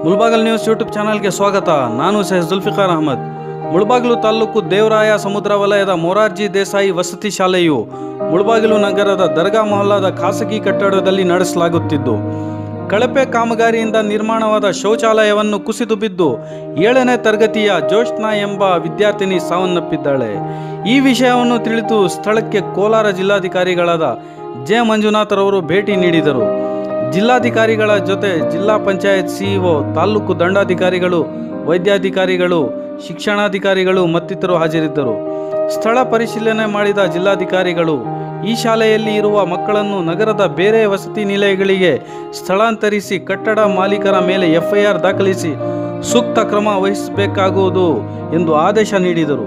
ಮುಳ್ಬಾಗಲ್ news YouTube ಚಾನಲ್ಗೆ ಸ್ವಾಗತ ನಾನು ಸೈಯದ್ ಜುಲ್ಫಿಕಾರ್ ಅಹಮದ್ ಮುಳಬಾಗಿಲು ತಾಲೂಕು ದೇವರಾಯ ಸಮುದ್ರ ವಲಯದ ಮೊರಾರ್ಜಿ ದೇಸಾಯಿ ವಸತಿ ಶಾಲೆಯು ಮುಳಬಾಗಿಲು ನಗರದ ದರ್ಗಾ ಮೊಹಲ್ಲಾದ ಖಾಸಗಿ ಕಟ್ಟಡದಲ್ಲಿ ನಡೆಸಲಾಗುತ್ತಿದ್ದು ಕಳಪೆ ಕಾಮಗಾರಿಯಿಂದ ನಿರ್ಮಾಣವಾದ ಶೌಚಾಲಯವನ್ನು ಕುಸಿದು ಬಿದ್ದು ಏಳನೇ ತರಗತಿಯ ಜೋಷ್ನಾ ಎಂಬ ವಿದ್ಯಾರ್ಥಿನಿ ಸಾವನ್ನಪ್ಪಿದ್ದಾಳೆ ಈ ವಿಷಯವನ್ನು ತಿಳಿದು ಸ್ಥಳಕ್ಕೆ ಕೋಲಾರ ಜಿಲ್ಲಾಧಿಕಾರಿಗಳಾದ ಜೆ ಮಂಜುನಾಥರವರು ಭೇಟಿ ನೀಡಿದರು ಜಿಲ್ಲಾಧಿಕಾರಿಗಳ ಜೊತೆ ಜಿಲ್ಲಾ ಪಂಚಾಯತ್ ಸಿಇಒ ತಾಲೂಕು ದಂಡಾಧಿಕಾರಿಗಳು ವೈದ್ಯಾಧಿಕಾರಿಗಳು ಶಿಕ್ಷಣಾಧಿಕಾರಿಗಳು ಮತ್ತಿತರರು ಹಾಜರಿದ್ದರು ಸ್ಥಳ ಪರಿಶೀಲನೆ ಮಾಡಿದ ಜಿಲ್ಲಾಧಿಕಾರಿಗಳು ಈ ಶಾಲೆಯಲ್ಲಿ ಇರುವ ಮಕ್ಕಳನ್ನು ನಗರದ ಬೇರೆ ವಸತಿ ನಿಲಯಗಳಿಗೆ ಸ್ಥಳಾಂತರಿಸಿ ಕಟ್ಟಡ ಮಾಲೀಕರ ಮೇಲೆ ಎಫ್ಐಆರ್ ದಾಖಲಿಸಿ ಸೂಕ್ತ ಕ್ರಮ ವಹಿಸಬೇಕಾಗುವುದು ಎಂದು ಆದೇಶ ನೀಡಿದರು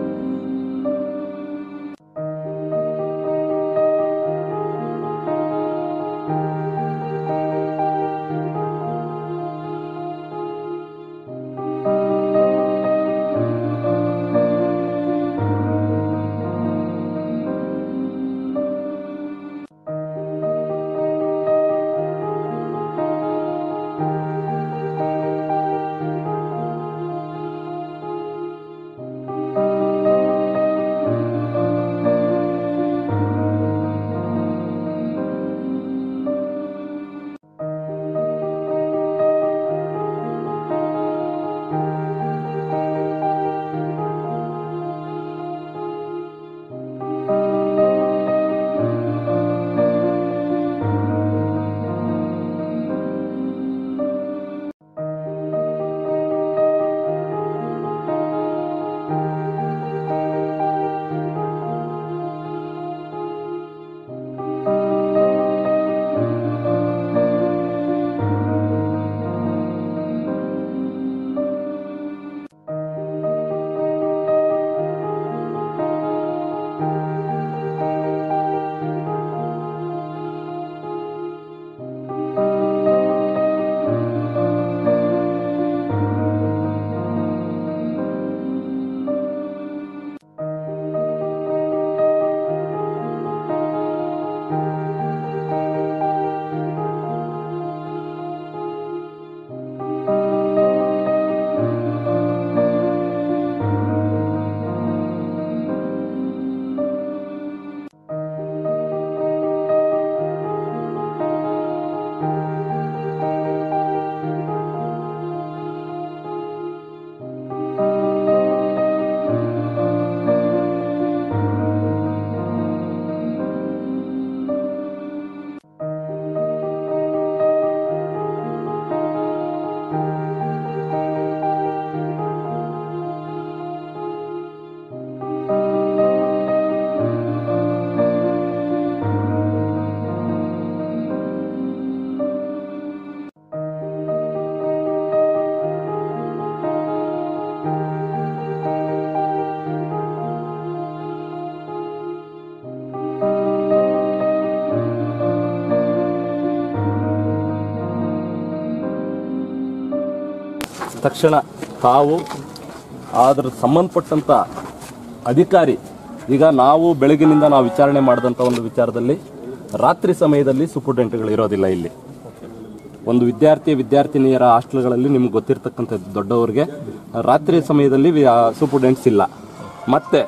ತಕ್ಷಣ ತಾವು ಅದ್ರ ಸಂಬಂಧಪಟ್ಟಂಥ ಅಧಿಕಾರಿ ಈಗ ನಾವು ಬೆಳಗಿನಿಂದ ನಾವು ವಿಚಾರಣೆ ಮಾಡಿದಂಥ ಒಂದು ವಿಚಾರದಲ್ಲಿ ರಾತ್ರಿ ಸಮಯದಲ್ಲಿ ಸೂಪರ್ಡೆಂಟ್ಗಳು ಇರೋದಿಲ್ಲ ಇಲ್ಲಿ ಒಂದು ವಿದ್ಯಾರ್ಥಿ ವಿದ್ಯಾರ್ಥಿನಿಯರ ಹಾಸ್ಟೆಲ್ಗಳಲ್ಲಿ ನಿಮ್ಗೆ ಗೊತ್ತಿರ್ತಕ್ಕಂಥದ್ದು ದೊಡ್ಡವರಿಗೆ ರಾತ್ರಿ ಸಮಯದಲ್ಲಿ ಸೂಪರ್ಡೆಂಟ್ಸ್ ಇಲ್ಲ ಮತ್ತೆ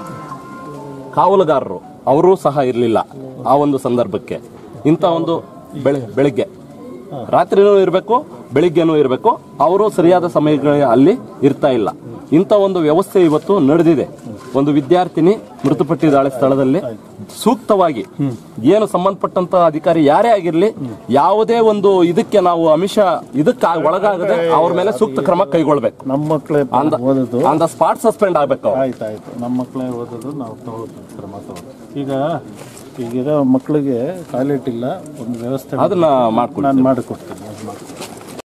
ಕಾವಲುಗಾರರು ಅವರೂ ಸಹ ಇರಲಿಲ್ಲ ಆ ಒಂದು ಸಂದರ್ಭಕ್ಕೆ ಇಂಥ ಒಂದು ಬೆಳೆ ಬೆಳಿಗ್ಗೆ ರಾತ್ರಿನೂ ಇರಬೇಕು ಬೆಳಿಗ್ಗೆನೂ ಇರಬೇಕು ಅವರು ಸರಿಯಾದ ಸಮಯಗಳ ಅಲ್ಲಿ ಇರ್ತಾ ಇಲ್ಲ ಇಂಥ ಒಂದು ವ್ಯವಸ್ಥೆ ಇವತ್ತು ನಡೆದಿದೆ ಒಂದು ವಿದ್ಯಾರ್ಥಿನಿ ಮೃತಪಟ್ಟಿದ್ದಾಳೆ ಸ್ಥಳದಲ್ಲಿ ಸೂಕ್ತವಾಗಿ ಏನು ಸಂಬಂಧಪಟ್ಟಂತ ಅಧಿಕಾರಿ ಯಾರೇ ಆಗಿರ್ಲಿ ಯಾವುದೇ ಒಂದು ಇದಕ್ಕೆ ನಾವು ಅಮಿಷ ಇದಕ್ಕೆ ಒಳಗಾಗದೆ ಅವ್ರ ಮೇಲೆ ಸೂಕ್ತ ಕ್ರಮ ಕೈಗೊಳ್ಬೇಕು ನಮ್ಮ ಮಕ್ಕಳೇ ಓದೋದು ಆನ್ ದ ಸ್ಪಾಟ್ ಸಸ್ಪೆಂಡ್ ಆಗ್ಬೇಕು ಅವ್ರು. ಆಯ್ತು ಆಯ್ತು ನಮ್ಮ ಮಕ್ಕಳೇ ಓದೋದು ನಾವು ತಗೊಳ್ತೀವಿ ಕ್ರಮ ತಗೊಳ್ತೀವಿ ಈಗ ಈಗಿರೋ ಮಕ್ಕಳಿಗೆ ಟಾಯ್ಲೆಟ್ ಇಲ್ಲ ಒಂದು ವ್ಯವಸ್ಥೆ ಅದನ್ನ ಮಾಡ್ಕೊಡ್ತೀವಿ ನಾನು ಮಾಡಿಕೊಡ್ತೀನಿ ಅದು ಮಾಡ್ತೀನಿ